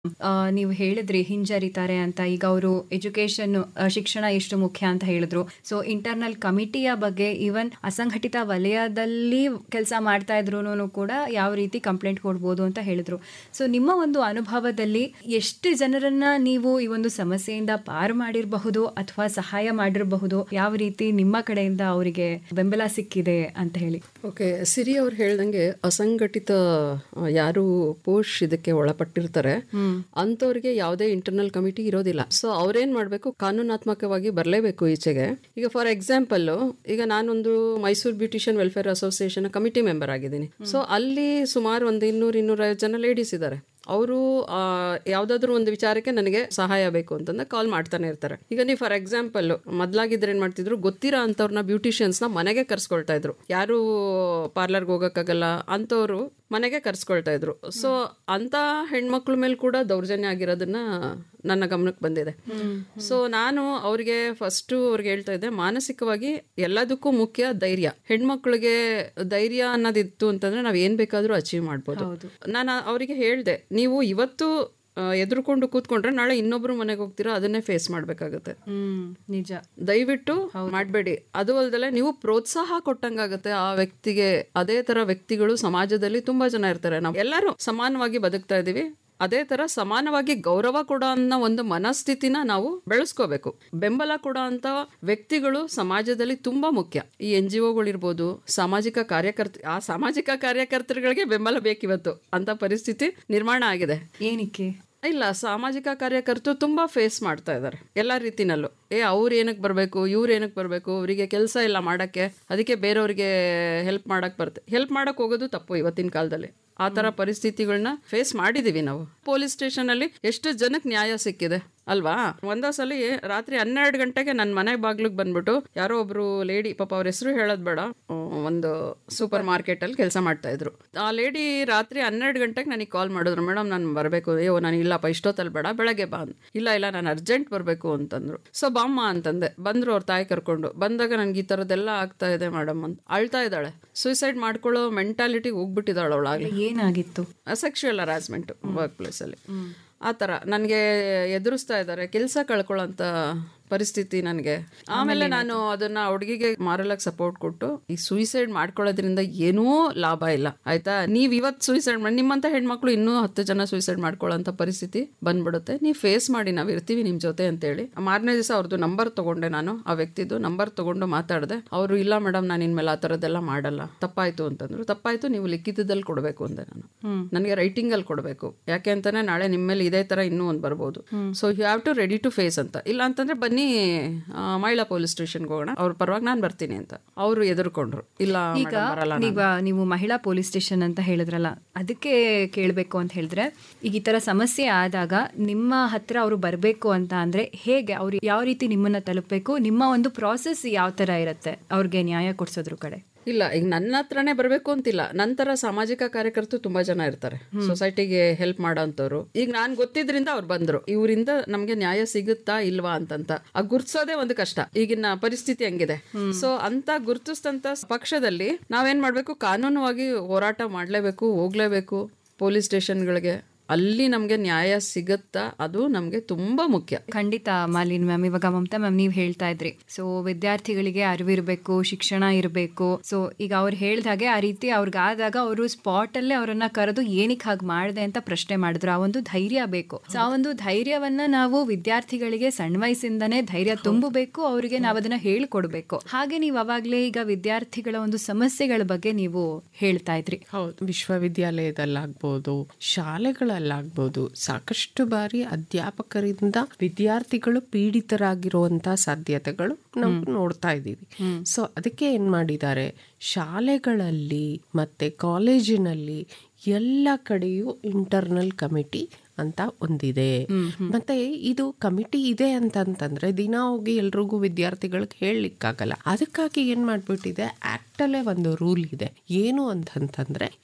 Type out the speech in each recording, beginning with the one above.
ಆ, ನೀವು ಹೇಳಿದ್ರಿ ಹಿಂಜರಿತಾರೆ ಅಂತ ಈಗ ಅವರು ಎಜುಕೇಶನ್ ಶಿಕ್ಷಣ ಎಷ್ಟು ಮುಖ್ಯ ಅಂತ ಹೇಳಿದ್ರು ಸೊ ಇಂಟರ್ನಲ್ ಕಮಿಟಿಯ ಬಗ್ಗೆ ಈವನ್ ಅಸಂಘಟಿತ ವಲಯದಲ್ಲಿ ಕೆಲಸ ಮಾಡ್ತಾ ಇದ್ರು ಕೂಡ ಯಾವ ರೀತಿ ಕಂಪ್ಲೇಂಟ್ ಕೊಡ್ಬೋದು ಅಂತ ಹೇಳಿದ್ರು ಸೊ ನಿಮ್ಮ ಒಂದು ಅನುಭವದಲ್ಲಿ ಎಷ್ಟು ಜನರನ್ನ ನೀವು ಈ ಒಂದು ಸಮಸ್ಯೆಯಿಂದ ಪಾರು ಮಾಡಿರಬಹುದು ಅಥವಾ ಸಹಾಯ ಮಾಡಿರಬಹುದು ಯಾವ ರೀತಿ ನಿಮ್ಮ ಕಡೆಯಿಂದ ಅವರಿಗೆ ಬೆಂಬಲ ಸಿಕ್ಕಿದೆ ಅಂತ ಹೇಳಿ ಓಕೆ ಸಿರಿ ಅವ್ರು ಹೇಳ್ದಂಗೆ ಅಸಂಘಟಿತ ಆ, ಯಾರು ಪೋಷ್ ಇದಕ್ಕೆ ಒಳಪಟ್ಟಿರ್ತಾರೆ ಅಂಥವ್ರಿಗೆ ಯಾವುದೇ ಇಂಟರ್ನಲ್ ಕಮಿಟಿ ಇರೋದಿಲ್ಲ ಸೊ ಅವ್ರೇನ್ ಮಾಡಬೇಕು ಕಾನೂನಾತ್ಮಕವಾಗಿ ಬರಲೇಬೇಕು ಈಚೆಗೆ ಈಗ ಫಾರ್ ಎಕ್ಸಾಂಪಲ್ ಈಗ ನಾನೊಂದು Mysuru beautician welfare association committee member ಆಗಿದ್ದೀನಿ ಸೊ ಅಲ್ಲಿ ಸುಮಾರು ಒಂದು ಇನ್ನೂರು ಇನ್ನೂರೈವತ್ತು ಜನ ಲೇಡೀಸ್ ಇದ್ದಾರೆ ಅವರು ಯಾವುದಾದ್ರೂ ಒಂದು ವಿಚಾರಕ್ಕೆ ನನಗೆ ಸಹಾಯ ಬೇಕು ಅಂತಂದ್ರೆ ಕಾಲ್ ಮಾಡ್ತಾನೆ ಇರ್ತಾರೆ ಈಗ ನೀವು ಫಾರ್ ಎಕ್ಸಾಂಪಲ್ ಮೊದ್ಲಾಗಿದ್ರೆ ಏನ್ ಮಾಡ್ತಿದ್ರು ಗೊತ್ತಿರೋ ಅಂಥವ್ರನ್ನ ಬ್ಯೂಟಿಷಿಯನ್ಸ್ನ ಮನೆಗೆ ಕರ್ಸ್ಕೊಳ್ತಾ ಇದ್ರು ಯಾರು ಪಾರ್ಲರ್ಗೆ ಹೋಗೋಕ್ಕಾಗಲ್ಲ ಅಂಥವ್ರು ಮನೆಗೆ ಕರ್ಸ್ಕೊಳ್ತಾ ಇದ್ರು ಸೊ ಅಂತ ಹೆಣ್ಮಕ್ಳ ಮೇಲೆ ಕೂಡ ದೌರ್ಜನ್ಯ ಆಗಿರೋದನ್ನ ನನ್ನ ಗಮನಕ್ಕೆ ಬಂದಿದೆ ಸೊ ನಾನು ಅವ್ರಿಗೆ ಫಸ್ಟ್ ಅವ್ರಿಗೆ ಹೇಳ್ತಾ ಇದ್ದೆ ಮಾನಸಿಕವಾಗಿ ಎಲ್ಲದಕ್ಕೂ ಮುಖ್ಯ ಧೈರ್ಯ ಹೆಣ್ಮಕ್ಳಿಗೆ ಧೈರ್ಯ ಅನ್ನೋದಿತ್ತು ಅಂತಂದ್ರೆ ನಾವ್ ಏನ್ ಬೇಕಾದ್ರೂ ಅಚೀವ್ ಮಾಡ್ಬೋದು ನಾನು ಅವರಿಗೆ ಹೇಳ್ದೆ ನೀವು ಇವತ್ತು ಆ, ಎದುರುಕೊಂಡು ಕೂತ್ಕೊಂಡ್ರೆ ನಾಳೆ ಇನ್ನೊಬ್ರು ಮನೆಗೆ ಹೋಗ್ತೀರಾ ಅದನ್ನೇ ಫೇಸ್ ಮಾಡ್ಬೇಕಾಗತ್ತೆ ಹ್ಮ್ ನಿಜ ದಯವಿಟ್ಟು ಮಾಡಬೇಡಿ ಅದು ಅಲ್ದಲೆ ನೀವು ಪ್ರೋತ್ಸಾಹ ಕೊಟ್ಟಂಗಾಗತ್ತೆ ಆ ವ್ಯಕ್ತಿಗೆ ಅದೇ ತರ ವ್ಯಕ್ತಿಗಳು ಸಮಾಜದಲ್ಲಿ ತುಂಬಾ ಜನ ಇರ್ತಾರೆ ನಾವು ಎಲ್ಲರೂ ಸಮಾನವಾಗಿ ಬದುಕ್ತಾ ಇದೀವಿ ಅದೇ ತರ ಸಮಾನವಾಗಿ ಗೌರವ ಕೊಡೋ ಅನ್ನೋ ಒಂದು ಮನಸ್ಥಿತಿನ ನಾವು ಬೆಳೆಸ್ಕೋಬೇಕು ಬೆಂಬಲ ಕೊಡೋ ಅಂತ ವ್ಯಕ್ತಿಗಳು ಸಮಾಜದಲ್ಲಿ ತುಂಬಾ ಮುಖ್ಯ ಈ ಎನ್ ಜಿ ಒಗಳಿರ್ಬೋದು ಸಾಮಾಜಿಕ ಕಾರ್ಯಕರ್ತ ಆ ಸಾಮಾಜಿಕ ಕಾರ್ಯಕರ್ತರುಗಳಿಗೆ ಬೆಂಬಲ ಬೇಕಿವತ್ತು ಅಂತ ಪರಿಸ್ಥಿತಿ ನಿರ್ಮಾಣ ಆಗಿದೆ ಏನಕ್ಕೆ ಇಲ್ಲ ಸಾಮಾಜಿಕ ಕಾರ್ಯಕರ್ತರು ತುಂಬಾ ಫೇಸ್ ಮಾಡ್ತಾ ಇದ್ದಾರೆ ಎಲ್ಲಾ ರೀತಿನಲ್ಲೂ ಏ ಅವ್ರು ಏನಕ್ಕೆ ಬರಬೇಕು ಇವ್ರು ಏನಕ್ಕೆ ಬರಬೇಕು ಅವರಿಗೆ ಕೆಲಸ ಇಲ್ಲ ಮಾಡಕ್ಕೆ ಅದಕ್ಕೆ ಬೇರೆಯವ್ರಿಗೆ ಹೆಲ್ಪ್ ಮಾಡಕ್ ಬರುತ್ತೆ ಹೆಲ್ಪ್ ಮಾಡಕ್ ಹೋಗೋದು ತಪ್ಪು ಇವತ್ತಿನ ಕಾಲದಲ್ಲಿ ಆ ತರ ಪರಿಸ್ಥಿತಿಗಳನ್ನ ಫೇಸ್ ಮಾಡಿದೀವಿ ನಾವು ಪೊಲೀಸ್ ಸ್ಟೇಷನ್ ಅಲ್ಲಿ ಎಷ್ಟು ಜನಕ್ಕೆ ನ್ಯಾಯ ಸಿಕ್ಕಿದೆ ಅಲ್ವಾ ಒಂದೋ ಸಲ ರಾತ್ರಿ ಹನ್ನೆರಡು ಗಂಟೆಗೆ ನನ್ನ ಮನೆ ಬಾಗ್ಲಿಗೆ ಬಂದ್ಬಿಟ್ಟು ಯಾರೋ ಒಬ್ರು ಲೇಡಿ ಪಾಪ ಅವ್ರ ಹೆಸರು ಹೇಳೋದ್ ಬೇಡ ಹ್ಮ್, ಒಂದು ಸೂಪರ್ ಮಾರ್ಕೆಟ್ ಅಲ್ಲಿ ಕೆಲಸ ಮಾಡ್ತಾ ಇದ್ರು ಆ ಲೇಡಿ ರಾತ್ರಿ ಹನ್ನೆರಡು ಗಂಟೆಗೆ ನನಗೆ ಕಾಲ್ ಮಾಡಿದ್ರು ಮೇಡಮ್ ನಾನು ಬರಬೇಕು ಅಯ್ಯೋ ನಾನು ಇಲ್ಲಪ್ಪ ಇಷ್ಟೊತ್ತಲ್ಲಿ ಬೇಡ ಬೆಳಗ್ಗೆ ಬಾ ಅಂದ್. ಇಲ್ಲ ಇಲ್ಲ ನಾನು ಅರ್ಜೆಂಟ್ ಬರಬೇಕು ಅಂತಂದ್ರು ಸೊ ಬಾಮ್ಮ ಅಂತಂದೆ ಬಂದ್ರು ಅವ್ರ ತಾಯಿ ಕರ್ಕೊಂಡು ಬಂದಾಗ ನನ್ಗೆ ಈ ಥರದ್ದೆಲ್ಲ ಆಗ್ತಾ ಇದೆ ಮೇಡಮ್ ಅಂತ ಅಳ್ತಾ ಇದ್ದಾಳೆ ಸೂಸೈಡ್ ಮಾಡ್ಕೊಳ್ಳೋ ಮೆಂಟಾಲಿಟಿ ಹೋಗ್ಬಿಟ್ಟಿದ್ದಾಳೆ ಅವಳಾಗ್ಲಿ ಏನಾಗಿತ್ತು ಸೆಕ್ಷುವಲ್ ಹರಾಸ್ಮೆಂಟ್ ವರ್ಕ್ ಪ್ಲೇಸಲ್ಲಿ ಆ ಥರ ನನಗೆ ಎದುರಿಸ್ತಾ ಇದ್ದಾರೆ ಕೆಲಸ ಕಳ್ಕೊಳ್ಳೋಂಥ ಪರಿಸ್ಥಿತಿ ನನಗೆ ಆಮೇಲೆ ನಾನು ಅದನ್ನ ಹುಡುಗಿಗೆ ಮಾರಲಾಗಿ ಸಪೋರ್ಟ್ ಕೊಟ್ಟು ಈ ಸೂಯಿಸೈಡ್ ಮಾಡ್ಕೊಳ್ಳೋದ್ರಿಂದ ಏನೂ ಲಾಭ ಇಲ್ಲ ಆಯ್ತಾ ನೀವ್ ಇವತ್ತು ಸೂಯಿಸೈಡ್ ಮಾಡಿ ನಿಮ್ಮಂತ ಹೆಣ್ಮಕ್ಳು ಇನ್ನೂ ಹತ್ತು ಜನ ಸೂಯಿಸೈಡ್ ಮಾಡ್ಕೊಳ್ಳೋಂಥ ಪರಿಸ್ಥಿತಿ ಬಂದ್ಬಿಡುತ್ತೆ ನೀವು ಫೇಸ್ ಮಾಡಿ ನಾವು ಇರ್ತೀವಿ ನಿಮ್ ಜೊತೆ ಅಂತೇಳಿ ಮಾರನೇ ದಿವಸ ಅವ್ರದ್ದು ನಂಬರ್ ತಗೊಂಡೆ ನಾನು ಆ ವ್ಯಕ್ತಿದು ನಂಬರ್ ತಗೊಂಡು ಮಾತಾಡಿದೆ ಅವರು ಇಲ್ಲ ಮೇಡಮ್ ನಾನು ಇನ್ಮೇಲೆ ಆ ಥರದ್ದೆಲ್ಲ ಮಾಡಲ್ಲ ತಪ್ಪಾಯ್ತು ಅಂತಂದ್ರು ತಪ್ಪಾಯ್ತು ನೀವು ಲಿಖಿತದಲ್ಲಿ ಕೊಡಬೇಕು ಅಂದೆ ನಾನು ನನಗೆ ರೈಟಿಂಗ್ ಅಲ್ಲಿ ಕೊಡಬೇಕು ಯಾಕೆ ಅಂತಾನೆ ನಾಳೆ ನಿಮ್ಮ ಮೇಲೆ ಇದೇ ತರ ಇನ್ನೂ ಒಂದು ಬರ್ಬೋದು so you have to ready to face ಅಂತ ಇಲ್ಲ ಅಂತಂದ್ರೆ ಬನ್ನಿ ಆ, ಮಹಿಳಾ ಪೊಲೀಸ್ ಸ್ಟೇಷನ್ಗೆ ಹೋಗೋಣ ಅವ್ರ ಪರವಾಗಿ ನಾನು ಬರ್ತೀನಿ ಅಂತ ಅವರು ಎದುರ್ಕೊಂಡ್ರು ಇಲ್ಲ ಈಗ madam, ಬರಲ್ಲ ನಾನು. ಈಗ ನೀವು ಮಹಿಳಾ ಪೊಲೀಸ್ ಸ್ಟೇಷನ್ ಅಂತ ಹೇಳಿದ್ರಲ್ಲ ಅದಕ್ಕೆ ಕೇಳಬೇಕು ಅಂತ ಹೇಳಿದ್ರೆ ಈಗ ಈ ತರ ಸಮಸ್ಯೆ ಆದಾಗ ನಿಮ್ಮ ಹತ್ರ ಅವರು ಬರಬೇಕು ಅಂತ ಅಂದ್ರೆ ಹೇಗೆ ಅವ್ರು ಯಾವ ರೀತಿ ನಿಮ್ಮನ್ನ ತಲುಪಬೇಕು ನಿಮ್ಮ ಒಂದು ಪ್ರಾಸೆಸ್ ಯಾವ ತರ ಇರುತ್ತೆ ಅವ್ರಿಗೆ ನ್ಯಾಯ ಕೊಡ್ಸೋದ್ರ ಕಡೆ ಇಲ್ಲ ಈಗ ನನ್ನ ಹತ್ರನೇ ಬರಬೇಕು ಅಂತಿಲ್ಲ ನಂತರ ಸಾಮಾಜಿಕ ಕಾರ್ಯಕರ್ತರು ತುಂಬಾ ಜನ ಇರ್ತಾರೆ ಸೊಸೈಟಿಗೆ ಹೆಲ್ಪ್ ಮಾಡೋಂಥವ್ರು ಈಗ ನಾನ್ ಗೊತ್ತಿದ್ರಿಂದ ಅವ್ರು ಬಂದ್ರು ಇವರಿಂದ ನಮ್ಗೆ ನ್ಯಾಯ ಸಿಗುತ್ತಾ ಇಲ್ವಾ ಅಂತಂತ ಆ ಗುರ್ತಿಸೋದೇ ಒಂದು ಕಷ್ಟ ಈಗಿನ ಪರಿಸ್ಥಿತಿ ಹಂಗಿದೆ ಸೊ ಅಂತ ಗುರ್ತಿಸಿದಂತ ಪಕ್ಷದಲ್ಲಿ ನಾವೇನ್ ಮಾಡ್ಬೇಕು ಕಾನೂನುವಾಗಿ ಹೋರಾಟ ಮಾಡ್ಲೇಬೇಕು ಹೋಗ್ಲೇಬೇಕು ಪೊಲೀಸ್ ಸ್ಟೇಷನ್ಗಳಿಗೆ ಅಲ್ಲಿ ನಮ್ಗೆ ನ್ಯಾಯ ಸಿಗುತ್ತಾ ಅದು ನಮ್ಗೆ ತುಂಬಾ ಮುಖ್ಯ ಖಂಡಿತ ಮಾಲಿನ್ ಮ್ಯಾಮ್ ಇವಾಗ ಮಮತಾ ಮ್ಯಾಮ್ ನೀವು ಹೇಳ್ತಾ ಇದ್ರಿ ಸೊ ವಿದ್ಯಾರ್ಥಿಗಳಿಗೆ ಅರಿವಿರಬೇಕು ಶಿಕ್ಷಣ ಇರಬೇಕು ಸೊ ಈಗ ಅವ್ರು ಹೇಳ್ದ ಹಾಗೆ ಆ ರೀತಿ ಅವ್ರಿಗಾದಾಗ ಅವರು ಸ್ಪಾಟ್ ಅಲ್ಲೇ ಅವರನ್ನ ಕರೆದು ಏನಕ್ಕೆ ಹಾಗೆ ಮಾಡಿದೆ ಅಂತ ಪ್ರಶ್ನೆ ಮಾಡಿದ್ರು ಆ ಒಂದು ಧೈರ್ಯ ಬೇಕು ಸೊ ಆ ಒಂದು ಧೈರ್ಯವನ್ನ ನಾವು ವಿದ್ಯಾರ್ಥಿಗಳಿಗೆ ಸಣ್ಣ ವಯಸ್ಸಿಂದನೇ ಧೈರ್ಯ ತುಂಬಬೇಕು ಅವರಿಗೆ ನಾವು ಅದನ್ನ ಹೇಳ್ಕೊಡ್ಬೇಕು ಹಾಗೆ ನೀವು ಅವಾಗ್ಲೇ ಈಗ ವಿದ್ಯಾರ್ಥಿಗಳ ಒಂದು ಸಮಸ್ಯೆಗಳ ಬಗ್ಗೆ ನೀವು ಹೇಳ್ತಾ ಇದ್ರಿ ಹೌದು ವಿಶ್ವವಿದ್ಯಾಲಯದಲ್ಲಾಗ್ಬೋದು ಶಾಲೆಗಳಲ್ಲಾಗ್ಬೋದು ಸಾಕಷ್ಟು ಬಾರಿ ಅಧ್ಯಾಪಕರಿಂದ ವಿದ್ಯಾರ್ಥಿಗಳು ಪೀಡಿತರಾಗಿರುವಂತ ಸಾಧ್ಯತೆಗಳು ನಾವು ನೋಡ್ತಾ ಇದ್ದೀವಿ ಸೊ ಅದಕ್ಕೆ ಏನ್ ಮಾಡಿದ್ದಾರೆ ಶಾಲೆಗಳಲ್ಲಿ ಮತ್ತೆ ಕಾಲೇಜಿನಲ್ಲಿ ಎಲ್ಲ ಕಡೆಯೂ ಇಂಟರ್ನಲ್ ಕಮಿಟಿ ಅಂತ ಒಂದಿದೆ ಮತ್ತೆ ಇದು ಕಮಿಟಿ ಇದೆ ಅಂತಂತಂದ್ರೆ ದಿನ ಹೋಗಿ ಎಲ್ರಿಗೂ ವಿದ್ಯಾರ್ಥಿಗಳಿಗೆ ಹೇಳಲಿಕ್ಕಾಗಲ್ಲ ಅದಕ್ಕಾಗಿ ಏನ್ ಮಾಡ್ಬಿಟ್ಟಿದೆ ಆಕ್ಟ್ ಅಲ್ಲೇ ಒಂದು ರೂಲ್ ಇದೆ ಏನು ಅಂತಂತಂದ್ರೆ ಇದು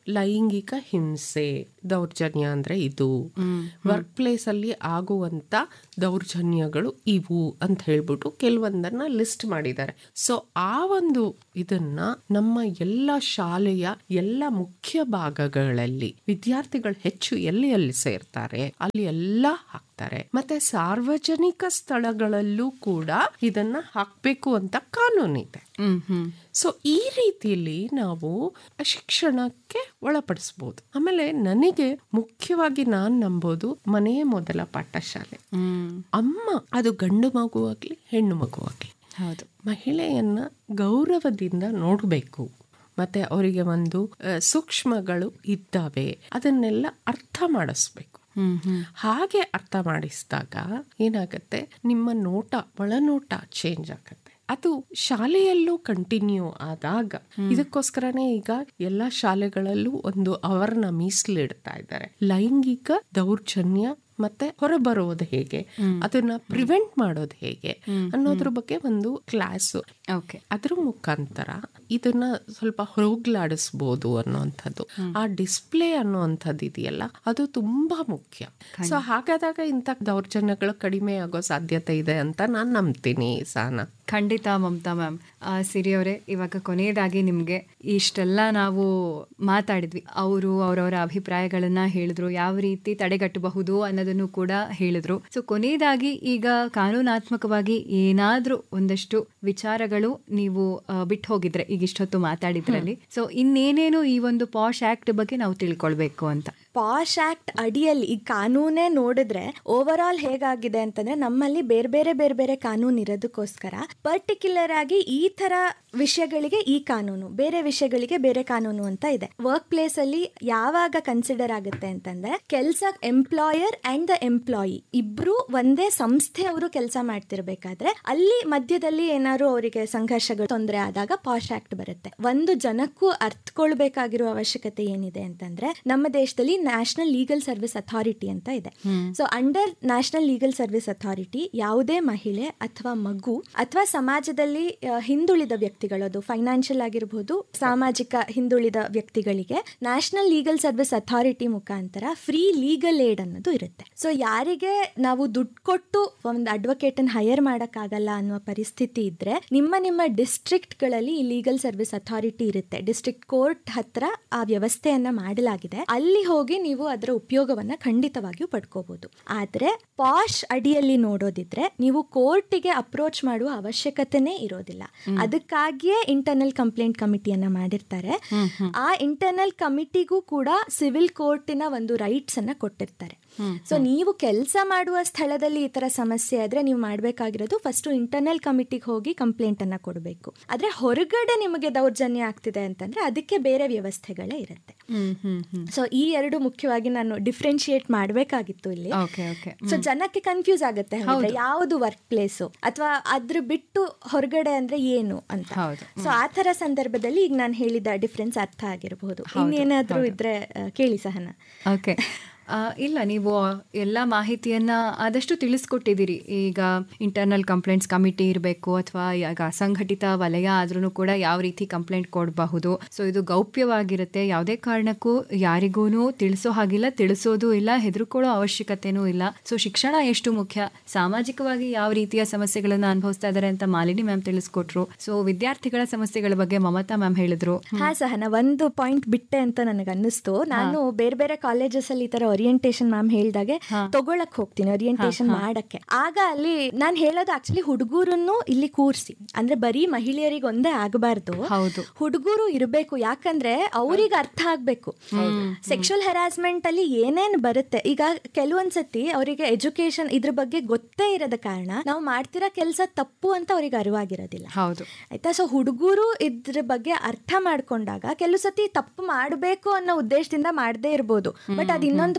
ಲೈಂಗಿಕ ಹಿಂಸೆ ದೌರ್ಜನ್ಯ ಅಂದ್ರೆ ಇದು ವರ್ಕ್ ಪ್ಲೇಸ್ ಅಲ್ಲಿ ಆಗುವಂತ ದೌರ್ಜನ್ಯಗಳು ಇವು ಅಂತ ಹೇಳ್ಬಿಟ್ಟು ಕೆಲವೊಂದನ್ನ ಲಿಸ್ಟ್ ಮಾಡಿದ್ದಾರೆ ಸೊ ಆ ಒಂದು ಇದನ್ನ ನಮ್ಮ ಎಲ್ಲ ಶಾಲೆಯ ಎಲ್ಲ ಮುಖ್ಯ ಭಾಗಗಳಲ್ಲಿ ವಿದ್ಯಾರ್ಥಿಗಳು ಹೆಚ್ಚು ಎಲ್ಲಿ ಎಲ್ಲಿ ಸೇರ್ತಾರೆ ಅಲ್ಲಿ ಎಲ್ಲ ಹಾಕ್ತಾರೆ ಮತ್ತೆ ಸಾರ್ವಜನಿಕ ಸ್ಥಳಗಳಲ್ಲೂ ಕೂಡ ಇದನ್ನ ಹಾಕ್ಬೇಕು ಅಂತ ಕಾನೂನಿದೆ ಹ್ಮ್ ಹ್ಮ್ ಸೊ ಈ ರೀತಿಯಲ್ಲಿ ನಾವು ಶಿಕ್ಷಣಕ್ಕೆ ಒಳಪಡಿಸ್ಬೋದು ಆಮೇಲೆ ನನಗೆ ಮುಖ್ಯವಾಗಿ ನಾನ್ ನಂಬೋದು ಮನೆಯೇ ಮೊದಲ ಪಾಠಶಾಲೆ ಹ್ಮ್ ಅಮ್ಮ ಅದು ಗಂಡು ಮಗುವಾಗ್ಲಿ ಹೆಣ್ಣು ಮಗುವಾಗ್ಲಿ ಹೌದು ಮಹಿಳೆಯನ್ನ ಗೌರವದಿಂದ ನೋಡಬೇಕು ಮತ್ತೆ ಅವರಿಗೆ ಒಂದು ಆ, ಸೂಕ್ಷ್ಮಗಳು ಇದ್ದಾವೆ ಅದನ್ನೆಲ್ಲ ಅರ್ಥ ಮಾಡಿಸ್ಬೇಕು ಹ್ಮ್ ಹ್ಮ್ ಹಾಗೆ ಅರ್ಥ ಮಾಡಿಸಿದಾಗ ಏನಾಗತ್ತೆ ನಿಮ್ಮ ನೋಟ ಒಳನೋಟ ಚೇಂಜ್ ಆಗತ್ತೆ ಅದು ಶಾಲೆಯಲ್ಲೂ ಕಂಟಿನ್ಯೂ ಆದಾಗ ಇದಕ್ಕೋಸ್ಕರನೇ ಈಗ ಎಲ್ಲಾ ಶಾಲೆಗಳಲ್ಲೂ ಒಂದು ಅವರನ್ನ ಮೀಸಲಿಡ್ತಾ ಇದ್ದಾರೆ ಲೈಂಗಿಕ ದೌರ್ಜನ್ಯ ಮತ್ತೆ ಹೊರಬರುವುದು ಹೇಗೆ ಅದನ್ನ ಪ್ರಿವೆಂಟ್ ಮಾಡೋದು ಹೇಗೆ ಅನ್ನೋದ್ರ ಬಗ್ಗೆ ಒಂದು ಕ್ಲಾಸ್ ಓಕೆ ಅದ್ರ ಮುಖಾಂತರ ಇದನ್ನ ಸ್ವಲ್ಪ ಹೋಗ್ಲಾಡಿಸ್ಬೋದು ಅನ್ನುವಂಥದ್ದು ಆ ಡಿಸ್ಪ್ಲೇ ಅನ್ನುವಂಥದ್ದು ಇದೆಯಲ್ಲ ಅದು ತುಂಬಾ ಮುಖ್ಯ ಸೊ ಹಾಗಾದಾಗ ಇಂಥ ದೌರ್ಜನ್ಯಗಳು ಕಡಿಮೆ ಆಗೋ ಸಾಧ್ಯತೆ ಇದೆ ಅಂತ ನಾನು ನಂಬ್ತೀನಿ ಸಾನ ಖಂಡಿತ ಮಮತಾ ಮ್ಯಾಮ್ ಸಿರಿ ಅವರೇ ಇವಾಗ ಕೊನೆಯದಾಗಿ ನಿಮಗೆ ಇಷ್ಟೆಲ್ಲ ನಾವು ಮಾತಾಡಿದ್ವಿ ಅವರು ಅವರವರ ಅಭಿಪ್ರಾಯಗಳನ್ನ ಹೇಳಿದ್ರು ಯಾವ ರೀತಿ ತಡೆಗಟ್ಟಬಹುದು ಅನ್ನೋದನ್ನು ಕೂಡ ಹೇಳಿದ್ರು ಸೊ ಕೊನೆಯದಾಗಿ ಈಗ ಕಾನೂನಾತ್ಮಕವಾಗಿ ಏನಾದ್ರೂ ಒಂದಷ್ಟು ವಿಚಾರಗಳು ನೀವು ಆ, ಬಿಟ್ಟು ಹೋಗಿದ್ರೆ ಈಗ ಇಷ್ಟೊತ್ತು ಮಾತಾಡಿದ್ರಲ್ಲಿ ಸೊ ಇನ್ನೇನೇನು ಈ ಒಂದು ಪಾಶ್ ಆಕ್ಟ್ ಬಗ್ಗೆ ನಾವು ತಿಳ್ಕೊಳ್ಬೇಕು ಅಂತ ಪಾಶ್ ಆಕ್ಟ್ ಅಡಿಯಲ್ಲಿ ಈ ಕಾನೂನೇ ನೋಡಿದ್ರೆ ಓವರ್ ಆಲ್ ಹೇಗಾಗಿದೆ ಅಂತಂದ್ರೆ ನಮ್ಮಲ್ಲಿ ಬೇರೆ ಬೇರೆ ಬೇರೆ ಬೇರೆ ಕಾನೂನು ಇರೋದಕ್ಕೋಸ್ಕರ ಪರ್ಟಿಕ್ಯುಲರ್ ಆಗಿ ಈ ತರ ವಿಷಯಗಳಿಗೆ ಈ ಕಾನೂನು ಬೇರೆ ವಿಷಯಗಳಿಗೆ ಬೇರೆ ಕಾನೂನು ಅಂತ ಇದೆ ವರ್ಕ್ ಪ್ಲೇಸ್ ಅಲ್ಲಿ ಯಾವಾಗ ಕನ್ಸಿಡರ್ ಆಗುತ್ತೆ ಅಂತಂದ್ರೆ ಕೆಲಸ ಎಂಪ್ಲಾಯರ್ ಅಂಡ್ ದ ಎಂಪ್ಲಾಯಿ ಇಬ್ರು ಒಂದೇ ಸಂಸ್ಥೆಯವರು ಕೆಲಸ ಮಾಡ್ತಿರ್ಬೇಕಾದ್ರೆ ಅಲ್ಲಿ ಮಧ್ಯದಲ್ಲಿ ಏನಾದ್ರು ಅವರಿಗೆ ಸಂಘರ್ಷಗಳು ತೊಂದರೆ ಆದಾಗ ಪಾಶ್ ಆಕ್ಟ್ ಬರುತ್ತೆ ಒಂದು ಜನಕ್ಕೂ ಅರ್ಥಕೊಳ್ಬೇಕಾಗಿರೋ ಅವಶ್ಯಕತೆ ಏನಿದೆ ಅಂತಂದ್ರೆ ನಮ್ಮ ದೇಶದಲ್ಲಿ ನ್ಯಾಷನಲ್ ಲೀಗಲ್ ಸರ್ವಿಸ್ ಅಥಾರಿಟಿ ಅಂತ ಇದೆ so under national legal service authority ಯಾವುದೇ ಮಹಿಳೆ ಅಥವಾ ಮಗು ಅಥವಾ ಸಮಾಜದಲ್ಲಿ ಆ, ಹಿಂದುಳಿದ ವ್ಯಕ್ತಿಗಳು ಅದು ಫೈನಾನ್ಷಿಯಲ್ ಆಗಿರ್ಬೋದು ಸಾಮಾಜಿಕ ಹಿಂದುಳಿದ ವ್ಯಕ್ತಿಗಳಿಗೆ ನ್ಯಾಷನಲ್ ಲೀಗಲ್ ಸರ್ವಿಸ್ ಅಥಾರಿಟಿ ಮುಖಾಂತರ ಫ್ರೀ ಲೀಗಲ್ ಏಡ್ ಅನ್ನೋದು ಇರುತ್ತೆ ಸೊ ಯಾರಿಗೆ ನಾವು ದುಡ್ಡು ಕೊಟ್ಟು ಒಂದು ಅಡ್ವೊಕೇಟ್ ಅನ್ನು ಹೈಯರ್ ಮಾಡೋಕ್ಕಾಗಲ್ಲ ಅನ್ನುವ ಪರಿಸ್ಥಿತಿ ಇದ್ರೆ ನಿಮ್ಮ ನಿಮ್ಮ ಡಿಸ್ಟ್ರಿಕ್ಟ್ಗಳಲ್ಲಿ ಈ ಲೀಗಲ್ ಸರ್ವಿಸ್ ಅಥಾರಿಟಿ ಇರುತ್ತೆ ಡಿಸ್ಟ್ರಿಕ್ಟ್ ಕೋರ್ಟ್ ಹತ್ರ ಆ ವ್ಯವಸ್ಥೆಯನ್ನ ಮಾಡಲಾಗಿದೆ ಅಲ್ಲಿ ಹೋಗಿ ನೀವು ಅದರ ಉಪಯೋಗವನ್ನ ಖಂಡಿತವಾಗಿಯೂ ಪಡ್ಕೋಬಹುದು ಆದ್ರೆ ಪಾಶ್ ಅಡಿಯಲ್ಲಿ ನೋಡೋದಿದ್ರೆ ನೀವು ಕೋರ್ಟಿಗೆ ಅಪ್ರೋಚ್ ಮಾಡುವ ಅವಶ್ಯಕತೆನೇ ಇರೋದಿಲ್ಲ ಅದಕ್ಕಾಗಿಯೇ ಇಂಟರ್ನಲ್ ಕಂಪ್ಲೇಂಟ್ ಕಮಿಟಿಯನ್ನ ಮಾಡಿರ್ತಾರೆ ಆ ಇಂಟರ್ನಲ್ ಕಮಿಟಿಗೂ ಕೂಡ ಸಿವಿಲ್ ಕೋರ್ಟಿನ ಒಂದು ರೈಟ್ಸ್ ಅನ್ನ ಕೊಟ್ಟಿರ್ತಾರೆ ಸೊ ನೀವು ಕೆಲಸ ಮಾಡುವ ಸ್ಥಳದಲ್ಲಿ ಈ ತರ ಸಮಸ್ಯೆ ಆದ್ರೆ ನೀವು ಮಾಡಬೇಕಾಗಿರೋದು ಫಸ್ಟ್ ಇಂಟರ್ನಲ್ ಕಮಿಟಿಗೆ ಹೋಗಿ ಕಂಪ್ಲೇಂಟ್ ಅನ್ನ ಕೊಡಬೇಕು ಆದ್ರೆ ಹೊರಗಡೆ ನಿಮಗೆ ದೌರ್ಜನ್ಯ ಆಗ್ತಿದೆ ಅಂತಂದ್ರೆ ಅದಕ್ಕೆ ಬೇರೆ ವ್ಯವಸ್ಥೆಗಳೇ ಇರುತ್ತೆ ಹ್ಮ್ ಹ್ಮ್ ಹ್ಮ್ ಸೊ ಈ ಎರಡು ಮುಖ್ಯವಾಗಿ ನಾನು ಡಿಫ್ರೆನ್ಶಿಯೇಟ್ ಮಾಡಬೇಕಾಗಿತ್ತು ಇಲ್ಲಿ ಓಕೆ ಓಕೆ ಸೊ ಜನಕ್ಕೆ ಕನ್ಫ್ಯೂಸ್ ಆಗುತ್ತೆ ಹಾಗಾದ್ರೆ ಯಾವುದು ವರ್ಕ್ ಪ್ಲೇಸು ಅಥವಾ ಅದ್ರ ಬಿಟ್ಟು ಹೊರಗಡೆ ಅಂದ್ರೆ ಏನು ಅಂತ ಹೌದು. ಸೊ ಆ ತರ ಸಂದರ್ಭದಲ್ಲಿ ಈಗ ನಾನು ಹೇಳಿದ ಡಿಫ್ರೆನ್ಸ್ ಅರ್ಥ ಆಗಿರಬಹುದು ಇನ್ನೇನಾದ್ರೂ ಇದ್ರೆ ಆ, ಕೇಳಿ ಸಹನ ಓಕೆ ಆ, ಇಲ್ಲ ನೀವು ಎಲ್ಲ ಮಾಹಿತಿಯನ್ನ ಆದಷ್ಟು ತಿಳಿಸ್ಕೊಟ್ಟಿದ್ದೀರಿ ಈಗ ಇಂಟರ್ನಲ್ ಕಂಪ್ಲೇಂಟ್ಸ್ ಕಮಿಟಿ ಇರಬೇಕು ಅಥವಾ ಈಗ ಅಸಂಘಟಿತ ವಲಯ ಆದ್ರೂ ಕೂಡ ಯಾವ ರೀತಿ ಕಂಪ್ಲೇಂಟ್ ಕೊಡಬಹುದು ಸೊ ಇದು ಗೌಪ್ಯವಾಗಿರುತ್ತೆ ಯಾವುದೇ ಕಾರಣಕ್ಕೂ ಯಾರಿಗೂ ತಿಳಿಸೋ ಹಾಗಿಲ್ಲ ತಿಳಿಸೋದು ಇಲ್ಲ ಹೆದರ್ಕೊಳ್ಳೋ ಅವಶ್ಯಕತೆನೂ ಇಲ್ಲ ಸೊ ಶಿಕ್ಷಣ ಎಷ್ಟು ಮುಖ್ಯ ಸಾಮಾಜಿಕವಾಗಿ ಯಾವ ರೀತಿಯ ಸಮಸ್ಯೆಗಳನ್ನ ಅನುಭವಿಸ್ತಾ ಇದ್ದಾರೆ ಅಂತ ಮಾಲಿನಿ ಮ್ಯಾಮ್ ತಿಳಿಸ್ಕೊಟ್ರು ಸೊ ವಿದ್ಯಾರ್ಥಿಗಳ ಸಮಸ್ಯೆಗಳ ಬಗ್ಗೆ ಮಮತಾ ಮ್ಯಾಮ್ ಹೇಳಿದ್ರು ಹಾ ಸಹನ ಒಂದು ಪಾಯಿಂಟ್ ಬಿಟ್ಟೆ ಅಂತ ನನಗೆ ಅನ್ನಿಸ್ತು ನಾನು ಬೇರೆ ಬೇರೆ ಕಾಲೇಜಸ್ ಅಲ್ಲಿ ಈ ತರ ಓರಿಯಂಟೇಶನ್ ಮ್ಯಾಮ್ ಹೇಳ್ದಾಗೆ ತಗೊಳಕ್ ಹೋಗ್ತೀನಿ ಓರಿಯಂಟೇಶನ್ ಮಾಡಕ್ಕೆ ಆಗ ಅಲ್ಲಿ ನಾನು ಹೇಳೋದು ಆಕ್ಚುಲಿ ಹುಡುಗರನ್ನು ಇಲ್ಲಿ ಕೂರ್ಸಿ ಅಂದ್ರೆ ಬರೀ ಮಹಿಳೆಯರಿಗೆ ಒಂದೇ ಆಗಬಾರ್ದು ಹೌದು. ಹುಡುಗರು ಇರಬೇಕು ಯಾಕಂದ್ರೆ ಅವ್ರಿಗೆ ಅರ್ಥ ಆಗ್ಬೇಕು ಸೆಕ್ಷುವಲ್ ಹೆರಾಸ್ಮೆಂಟ್ ಅಲ್ಲಿ ಏನೇನ್ ಬರುತ್ತೆ ಈಗ ಕೆಲವೊಂದ್ಸತಿ ಅವರಿಗೆ ಎಜುಕೇಶನ್ ಇದ್ರ ಬಗ್ಗೆ ಗೊತ್ತೇ ಇರದ ಕಾರಣ ನಾವು ಮಾಡ್ತಿರೋ ಕೆಲಸ ತಪ್ಪು ಅಂತ ಅವ್ರಿಗೆ ಅರಿವಾಗಿರೋದಿಲ್ಲ ಹೌದು ಆಯ್ತಾ ಸೊ ಹುಡುಗರು ಇದ್ರ ಬಗ್ಗೆ ಅರ್ಥ ಮಾಡ್ಕೊಂಡಾಗ ಕೆಲವು ಸತಿ ತಪ್ಪು ಮಾಡಬೇಕು ಅನ್ನೋ ಉದ್ದೇಶದಿಂದ ಮಾಡದೇ ಇರ್ಬೋದು ಬಟ್ ಅದು ಇನ್ನೊಂದು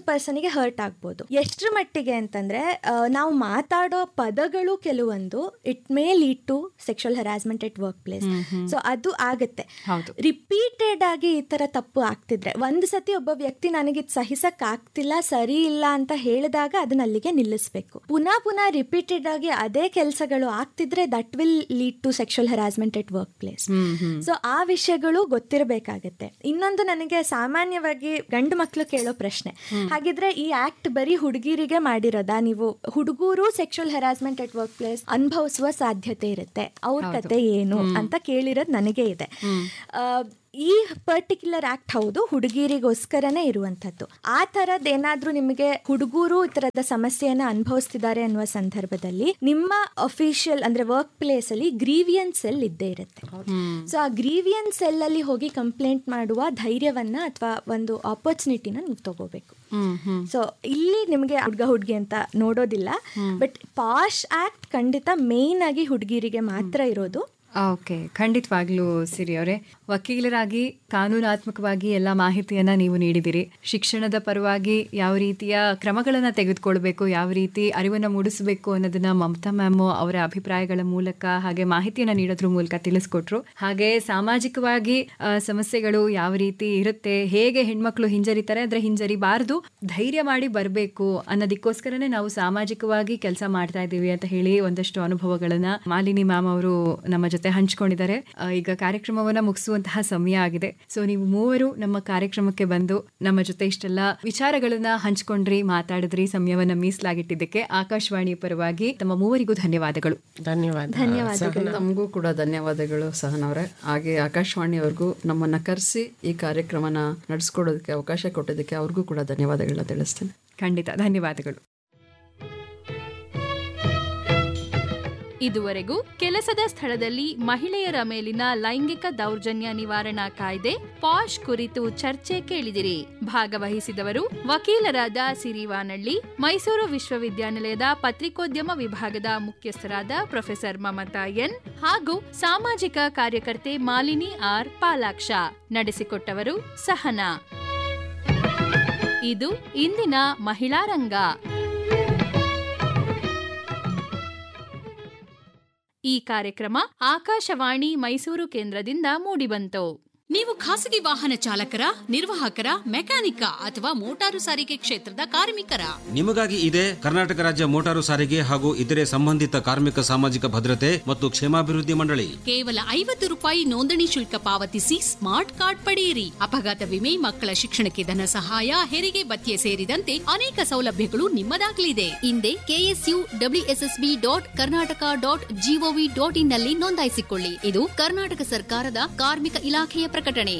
ಪರ್ಸನ್ಗೆ ಹರ್ಟ್ ಆಗ್ಬೋದು ಎಷ್ಟರ ಮಟ್ಟಿಗೆ ಅಂತಂದ್ರೆ ಆ, ನಾವು ಮಾತಾಡೋ ಪದಗಳು ಕೆಲವೊಂದು it may lead to sexual harassment at work place so ಅದು ಆಗುತ್ತೆ ಹೌದು. ರಿಪೀಟೆಡ್ ಆಗಿ ಈ ತರ ತಪ್ಪು ಆಗ್ತಿದ್ರೆ ಒಂದು ಸತಿ ಒಬ್ಬ ವ್ಯಕ್ತಿ ನನಗೆ ಇದು ಸಹಿಸಕ್ ಆಗ್ತಿಲ್ಲ ಸರಿ ಇಲ್ಲ ಅಂತ ಹೇಳಿದಾಗ ಅದನ್ನ ಅಲ್ಲಿಗೆ ನಿಲ್ಲಿಸಬೇಕು ಪುನಃ ಪುನಃ ರಿಪೀಟೆಡ್ ಆಗಿ ಅದೇ ಕೆಲಸಗಳು ಆಗ್ತಿದ್ರೆ that will lead to sexual harassment at work place so ಆ ವಿಷಯಗಳು ಗೊತ್ತಿರಬೇಕಾಗತ್ತೆ ಇನ್ನೊಂದು ನನಗೆ ಸಾಮಾನ್ಯವಾಗಿ ಗಂಡು ಮಕ್ಕಳು ಕೇಳೋ ಪ್ರಶ್ನೆ ಹಾಗಿದ್ರೆ ಈ ಆಕ್ಟ್ ಬರೀ ಹುಡುಗಿರಿಗೆ ಮಾಡಿರೋದಾ ನೀವು ಹುಡುಗರು sexual harassment at work place ಅನುಭವಿಸುವ ಸಾಧ್ಯತೆ ಇರುತ್ತೆ ಅವ್ರ ಕತೆ ಏನು ಅಂತ ಕೇಳಿರೋದು ನನಗೆ ಇದೆ ಆ, ಈ ಪರ್ಟಿಕ್ಯುಲರ್ ಆಕ್ಟ್ ಹೌದು ಹುಡುಗಿರಿಗೋಸ್ಕರನೇ ಇರುವಂಥದ್ದು ಆ ಥರದ್ದು ಏನಾದರೂ ನಿಮಗೆ ಹುಡುಗರು ಈ ಥರದ ಸಮಸ್ಯೆಯನ್ನ ಅನುಭವಿಸ್ತಿದ್ದಾರೆ ಅನ್ನುವ ಸಂದರ್ಭದಲ್ಲಿ ನಿಮ್ಮ ಅಫಿಷಿಯಲ್ ಅಂದ್ರೆ ವರ್ಕ್ ಪ್ಲೇಸ್ ಅಲ್ಲಿ ಗ್ರೀವಿಯನ್ಸ್ ಸೆಲ್ ಇದ್ದೇ ಇರುತ್ತೆ ಸೊ ಆ ಗ್ರೀವಿಯನ್ಸ್ ಸೆಲ್ ಅಲ್ಲಿ ಹೋಗಿ ಕಂಪ್ಲೇಂಟ್ ಮಾಡುವ ಧೈರ್ಯವನ್ನ ಅಥವಾ ಒಂದು ಆಪರ್ಚುನಿಟಿನ ನೀವು ತಗೋಬೇಕು ಸೊ ಇಲ್ಲಿ ನಿಮಗೆ ಹುಡುಗ ಹುಡುಗಿ ಅಂತ ನೋಡೋದಿಲ್ಲ ಬಟ್ ಪಾಶ್ ಆಕ್ಟ್ ಖಂಡಿತ ಮೇನ್ ಆಗಿ ಹುಡುಗಿರಿಗೆ ಮಾತ್ರ ಇರೋದು ಓಕೆ ಖಂಡಿತವಾಗ್ಲೂ ಸಿರಿ ಅವರೇ ವಕೀಲರಾಗಿ ಕಾನೂನಾತ್ಮಕವಾಗಿ ಎಲ್ಲ ಮಾಹಿತಿಯನ್ನ ನೀವು ನೀಡಿದಿರಿ ಶಿಕ್ಷಣದ ಪರವಾಗಿ ಯಾವ ರೀತಿಯ ಕ್ರಮಗಳನ್ನ ತೆಗೆದುಕೊಳ್ಬೇಕು ಯಾವ ರೀತಿ ಅರಿವನ್ನು ಮೂಡಿಸಬೇಕು ಅನ್ನೋದನ್ನ ಮಮತಾ ಮ್ಯಾಮ್ ಅವರ ಅಭಿಪ್ರಾಯಗಳ ಮೂಲಕ ಹಾಗೆ ಮಾಹಿತಿಯನ್ನ ನೀಡೋದ್ರ ಮೂಲಕ ತಿಳಿಸ್ಕೊಟ್ರು ಹಾಗೆ ಸಾಮಾಜಿಕವಾಗಿ ಆ, ಸಮಸ್ಯೆಗಳು ಯಾವ ರೀತಿ ಇರುತ್ತೆ ಹೇಗೆ ಹೆಣ್ಮಕ್ಳು ಹಿಂಜರಿತಾರೆ ಅಂದ್ರೆ ಹಿಂಜರಿಬಾರದು ಧೈರ್ಯ ಮಾಡಿ ಬರಬೇಕು ಅನ್ನೋದಕ್ಕೋಸ್ಕರನೇ ನಾವು ಸಾಮಾಜಿಕವಾಗಿ ಕೆಲಸ ಮಾಡ್ತಾ ಇದ್ದೀವಿ ಅಂತ ಹೇಳಿ ಒಂದಷ್ಟು ಅನುಭವಗಳನ್ನ ಮಾಲಿನಿ ಮ್ಯಾಮ್ ಅವರು ನಮ್ಮ ಜೊತೆ ಹಂಚ್ಕೊಂಡಿದ್ದಾರೆ ಆ, ಈಗ ಕಾರ್ಯಕ್ರಮವನ್ನ ಮುಗಿಸುವಂತಹ ಸಮಯ ಆಗಿದೆ ಸೊ ನೀವು ಮೂವರು ನಮ್ಮ ಕಾರ್ಯಕ್ರಮಕ್ಕೆ ಬಂದು ನಮ್ಮ ಜೊತೆ ಇಷ್ಟೆಲ್ಲ ವಿಚಾರಗಳನ್ನ ಹಂಚ್ಕೊಂಡ್ರಿ ಮಾತಾಡಿದ್ರಿ ಸಮಯವನ್ನ ಮೀಸಲಾಗಿಟ್ಟಿದ್ದಕ್ಕೆ ಆಕಾಶವಾಣಿ ಪರವಾಗಿ ತಮ್ಮ ಮೂವರಿಗೂ ಧನ್ಯವಾದಗಳು ಧನ್ಯವಾದ ನಮಗೂ ಕೂಡ ಧನ್ಯವಾದಗಳು ಸಹನವ್ರೆ ಹಾಗೆ ಆಕಾಶವಾಣಿಯವ್ರಿಗೂ ನಮ್ಮನ್ನ ಕರೆಸಿ ಈ ಕಾರ್ಯಕ್ರಮನ ನಡೆಸ್ಕೊಡೋದಕ್ಕೆ ಅವಕಾಶ ಕೊಟ್ಟಿದ್ದಕ್ಕೆ ಅವ್ರಿಗೂ ಕೂಡ ಧನ್ಯವಾದಗಳನ್ನ ತಿಳಿಸ್ತೇನೆ ಖಂಡಿತ ಧನ್ಯವಾದಗಳು ಇದುವರೆಗೂ ಕೆಲಸದ ಸ್ಥಳದಲ್ಲಿ ಮಹಿಳೆಯರ ಮೇಲಿನ ಲೈಂಗಿಕ ದೌರ್ಜನ್ಯ ನಿವಾರಣಾ ಕಾಯ್ದೆ ಪಾಶ್ ಕುರಿತು ಚರ್ಚೆ ಕೇಳಿದಿರಿ ಭಾಗವಹಿಸಿದವರು ವಕೀಲರಾದ ಸಿರಿವಾನಳ್ಳಿ ಮೈಸೂರು ವಿಶ್ವವಿದ್ಯಾನಿಲಯದ ಪತ್ರಿಕೋದ್ಯಮ ವಿಭಾಗದ ಮುಖ್ಯಸ್ಥರಾದ ಪ್ರೊಫೆಸರ್ ಮಮತಾ ಎನ್ ಹಾಗೂ ಸಾಮಾಜಿಕ ಕಾರ್ಯಕರ್ತೆ ಮಾಲಿನಿ ಆರ್ ಪಾಲಾಕ್ಷ ನಡೆಸಿಕೊಟ್ಟವರು ಸಹನಾ ಇದು ಇಂದಿನ ಮಹಿಳಾ ರಂಗ ಈ ಕಾರ್ಯಕ್ರಮ ಆಕಾಶವಾಣಿ ಮೈಸೂರು ಕೇಂದ್ರದಿಂದ ಮೂಡಿಬಂತು ನೀವು ಖಾಸಗಿ ವಾಹನ ಚಾಲಕರ ನಿರ್ವಾಹಕರ ಮೆಕ್ಯಾನಿಕ ಅಥವಾ ಮೋಟಾರು ಸಾರಿಗೆ ಕ್ಷೇತ್ರದ ಕಾರ್ಮಿಕರ ನಿಮಗಾಗಿ ಇದೆ ಕರ್ನಾಟಕ ರಾಜ್ಯ ಮೋಟಾರು ಸಾರಿಗೆ ಹಾಗೂ ಇತರೆ ಸಂಬಂಧಿತ ಕಾರ್ಮಿಕ ಸಾಮಾಜಿಕ ಭದ್ರತೆ ಮತ್ತು ಕ್ಷೇಮಾಭಿವೃದ್ಧಿ ಮಂಡಳಿ ಕೇವಲ ಐವತ್ತು ರೂಪಾಯಿ ನೋಂದಣಿ ಶುಲ್ಕ ಪಾವತಿಸಿ ಸ್ಮಾರ್ಟ್ ಕಾರ್ಡ್ ಪಡೆಯಿರಿ ಅಪಘಾತ ವಿಮೆ ಮಕ್ಕಳ ಶಿಕ್ಷಣಕ್ಕೆ ಧನ ಸಹಾಯ ಹೆರಿಗೆ ಭತ್ಯೆ ಸೇರಿದಂತೆ ಅನೇಕ ಸೌಲಭ್ಯಗಳು ನಿಮ್ಮದಾಗಲಿದೆ ಹಿಂದೆ KSU WSSB dot Karnataka dot GOV dot in ನಲ್ಲಿ ನೋಂದಾಯಿಸಿಕೊಳ್ಳಿ ಇದು ಕರ್ನಾಟಕ ಸರ್ಕಾರದ ಕಾರ್ಮಿಕ ಇಲಾಖೆಯ ಪ್ರಕಟಣೆ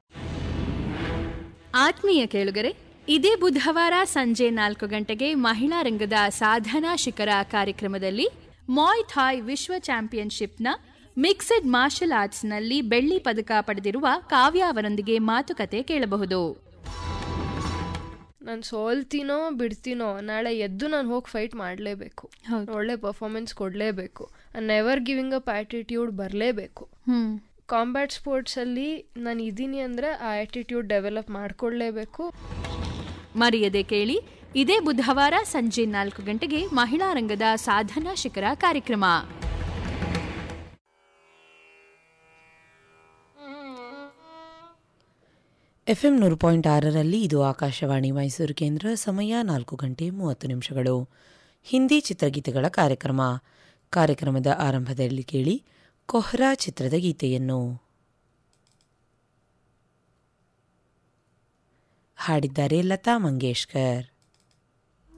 ಆತ್ಮೀಯ ಕೇಳುಗರೆ ಇದೇ ಬುಧವಾರ ಸಂಜೆ ನಾಲ್ಕು ಗಂಟೆಗೆ ಮಹಿಳಾ ರಂಗದ ಸಾಧನಾ ಶಿಖರ ಕಾರ್ಯಕ್ರಮದಲ್ಲಿ ಮಾಯ್ ಥಾಯ್ ವಿಶ್ವ ಚಾಂಪಿಯನ್ಶಿಪ್ನ ಮಿಕ್ಸೆಡ್ ಮಾರ್ಷಲ್ ಆರ್ಟ್ಸ್ನಲ್ಲಿ ಬೆಳ್ಳಿ ಪದಕ ಪಡೆದಿರುವ ಕಾವ್ಯ ಅವರೊಂದಿಗೆ ಮಾತುಕತೆ ಕೇಳಬಹುದು ನಾನು ಸೋಲ್ತೀನೋ ಬಿಡ್ತೀನೋ ನಾಳೆ ಎದ್ದು ನಾನು ಹೋಗಿ ಫೈಟ್ ಮಾಡಲೇಬೇಕು ಒಳ್ಳೆ ಪರ್ಫಾರ್ಮೆನ್ಸ್ ಕೊಡಲೇಬೇಕು ನೆವರ್ ಗಿವಿಂಗ್ ಅಪ್ ಆಟಿಟ್ಯೂಡ್ ಬರಲೇಬೇಕು ಕಾಂಬ್ಯಾಟ್ ಸ್ಪೋರ್ಟ್ಸಲ್ಲಿ ನಾನು ಇದ್ದೀನಿ ಅಂದರೆ ಆ ಆಟಿಟ್ಯೂಡ್ ಡೆವಲಪ್ ಮಾಡ್ಕೊಳ್ಳೇಬೇಕು ಮರೆಯದೆ ಕೇಳಿ ಇದೇ ಬುಧವಾರ ಸಂಜೆ ನಾಲ್ಕು ಗಂಟೆಗೆ ಮಹಿಳಾ ರಂಗದ ಸಾಧನಾ ಶಿಖರ ಕಾರ್ಯಕ್ರಮ ಎಫ್ಎಂ ನೂರು ಪಾಯಿಂಟ್ ಆರರಲ್ಲಿ ಇದು ಆಕಾಶವಾಣಿ ಮೈಸೂರು ಕೇಂದ್ರ ಸಮಯ ನಾಲ್ಕು ಗಂಟೆ ಮೂವತ್ತು ನಿಮಿಷಗಳು ಹಿಂದಿ ಚಿತ್ರಗೀತೆಗಳ ಕಾರ್ಯಕ್ರಮ ಕಾರ್ಯಕ್ರಮದ ಆರಂಭದಲ್ಲಿ ಕೇಳಿ ಕೊಹ್ರಾ ಚಿತ್ರದ ಗೀತೆಯನ್ನು ಹಾಡಿದ್ದಾರೆ ಲತಾ ಮಂಗೇಶ್ಕರ್